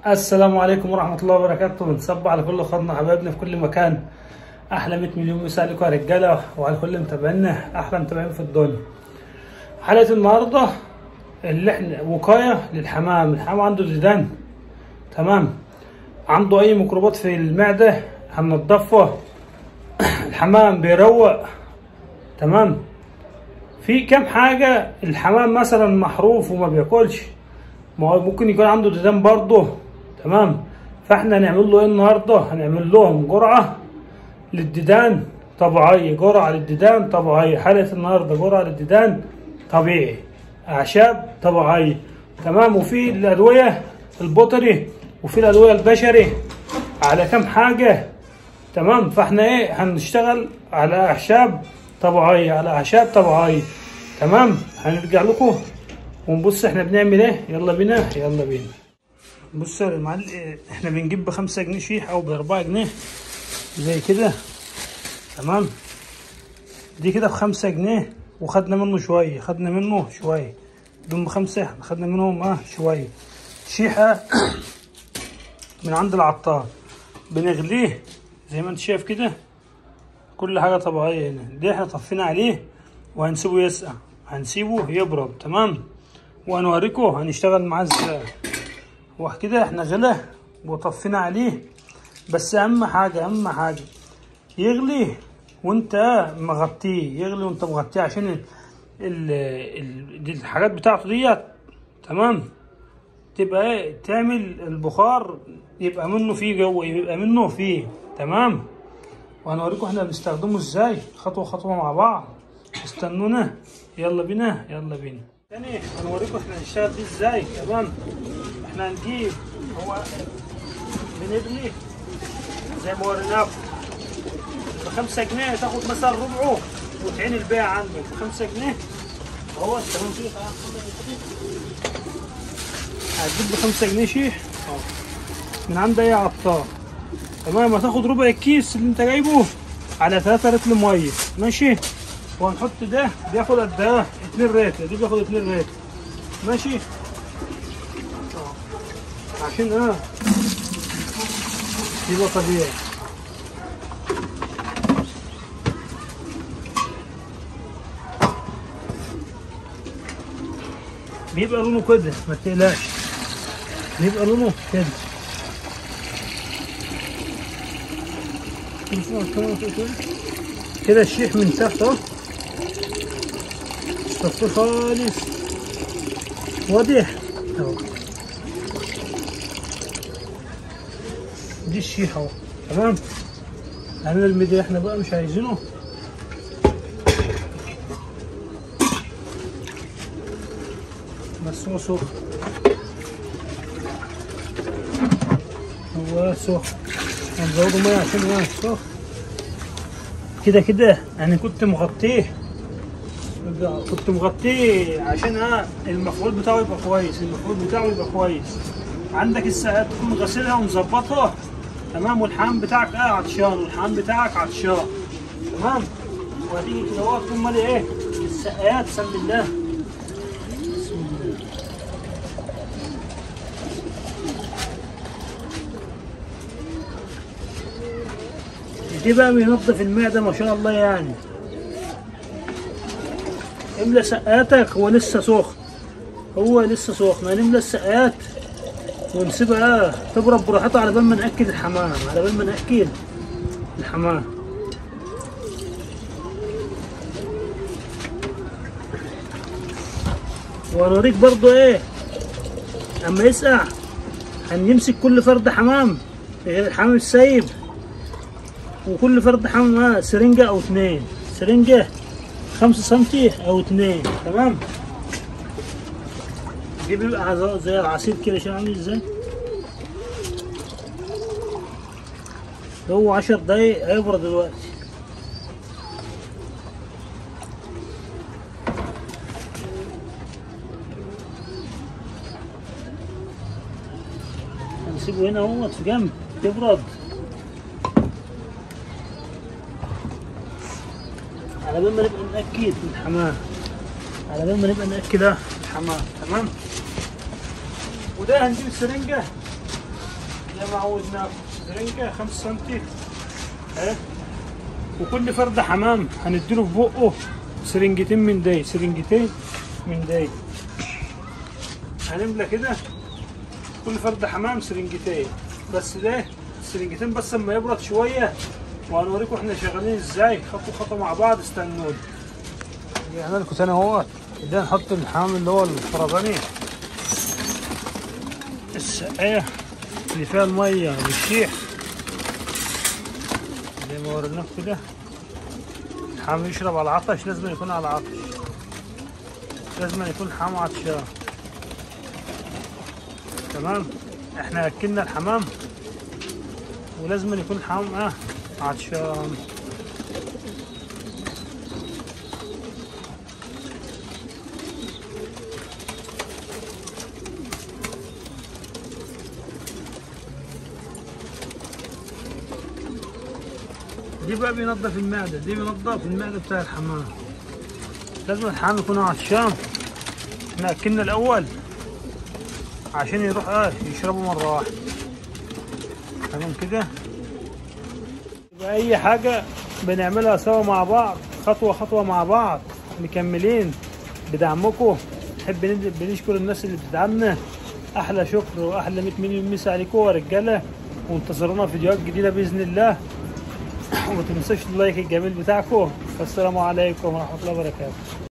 السلام عليكم ورحمة الله وبركاته بنصب على كل اخواتنا حبايبنا في كل مكان أحلى 100 مليون مساء عليكم يا رجالة وعلى كل متابعينا أحلى متابعين في الدنيا حلقة النهاردة اللي احنا وقاية للحمام الحمام عنده ديدان تمام عنده أي ميكروبات في المعدة هننضفها الحمام بيروق تمام في كام حاجة الحمام مثلا محروف وما بياكلش ما هو ممكن يكون عنده ديدان برضه تمام فاحنا هنعمل له ايه النهارده هنعمل لهم جرعه للديدان طبيعيه جرعه للديدان طبيعيه حلقه النهارده جرعه للديدان طبيعي اعشاب طبيعيه تمام وفي الادويه البطري وفي الادويه البشري على كام حاجه تمام فاحنا ايه هنشتغل على اعشاب طبيعيه على اعشاب طبيعيه تمام هنرجع لكم ونبص احنا بنعمل ايه يلا بينا يلا بينا بص يا معلم احنا بنجيب بخمسة جنيه شيح او باربعة جنيه زي كده تمام دي كده بخمسة جنيه وخدنا منه شوية خدنا منه شوية دول بخمسة احنا خدنا منهم اه شوية شيحة من عند العطار بنغليه زي ما انت شايف كده كل حاجة طبيعية هنا دي احنا طفينا عليه وهنسيبه يسقع هنسيبه يبرد تمام وهنوريكم هنشتغل معاه ازاي وكده احنا غلى وطفينا عليه بس اهم حاجة اهم حاجة يغلي وانت مغطيه يغلي وانت مغطيه عشان ال ال ال دي الحاجات بتاعته ديت تمام تبقى ايه تعمل البخار يبقى منه فيه جو يبقى منه فيه تمام وهنوريكم احنا بنستخدمه ازاي خطوة خطوة مع بعض استنونا يلا بينا يلا بينا تاني هنوريكم احنا هنشتغل دي ازاي تمام احنا هنجيب هو بنبني زي ما وريناكم بخمسة جنيه تاخد مثلا ربعه وتعين البيع عندك بخمسة جنيه هو تمام شيخ هتجيب بخمسة جنيه شيح من عند اي عطار تمام هتاخد ربع الكيس اللي انت جايبه على 3 لتر ميه ماشي وهنحط ده بياخد قد ايه 2 ريت دي بياخد 2 ريت ماشي عشان اه يبقى طبيعي بيبقى لونه كده ما تقلقش بيبقى لونه كده كده الشيح من تحت اهو صفي خالص واضح اهو دي الشيح اهو تمام عامل الميديا احنا بقى مش عايزينه بس هو سخن هو سخن هنزوده ميه عشان هو سخن كده كده انا كنت مغطيه كنت مغطيه عشان اه المفعول بتاعه يبقى كويس المفعول بتاعه يبقى كويس عندك الساعات تكون غاسلها ومظبطها تمام والحمام بتاعك اه عطشان والحمام بتاعك عطشان تمام وهتيجي كده هو تكون مالي ايه السقايات بسم الله بسم الله دي بقى بينظف المعدة ما شاء الله يعني املى سقاتك هو لسه سخن هو لسه سخن هنملى السقات ونسيبها تبرد براحتها على بال ما ناكل الحمام على بال ما ناكل الحمام وهنوريك برضو ايه اما يسقع هنمسك كل فرد حمام غير الحمام السايب وكل فرد حمام سرنجة أو اتنين سرنجة خمسة سنتي أو اتنين تمام دي بيبقى زي العصير كده شايف عامل ازاي هو عشر دقايق هيبرد دلوقتي هنسيبه هنا اهوت في جنب يبرد على بال ما نبقى نأكد الحمام على بال ما نبقى نأكد الحمام تمام وده هنجيب السرنجة زي ما عودناكم سرنجة 5 سم اهي وكل فرد حمام هنديله في بقه سرنجتين من دي سرنجتين من دي هنملى كده كل فرد حمام سرنجتين بس ده السرنجتين بس اما يبرد شويه وهنوريكم احنا شغالين ازاي خطوه خطوه مع بعض استنوني رجعنا لكم تاني اهوت ده نحط الحمام اللي هو الفرزاني السقايه اللي فيها الميه والشيح زي ما وريناكم كده الحمام يشرب على العطش لازم يكون على عطش لازم يكون حمام عطشان تمام احنا اكلنا الحمام ولازم يكون الحمام اه عطشان دي بقى بينظف المعدة دي بينظف المعدة بتاع الحمام لازم الحمام يكون عطشان احنا اكلنا الاول عشان يروح اه يشربوا مرة واحدة تمام كده يبقى اي حاجة بنعملها سوا مع بعض خطوة خطوة مع بعض مكملين بدعمكم نحب ند- بنشكر الناس اللي بتدعمنا احلى شكر واحلى 100 مليون مسا عليكم يا رجاله وانتظرونا فيديوهات جديده باذن الله وما تنسوش اللايك الجميل بتاعكم والسلام عليكم ورحمه الله وبركاته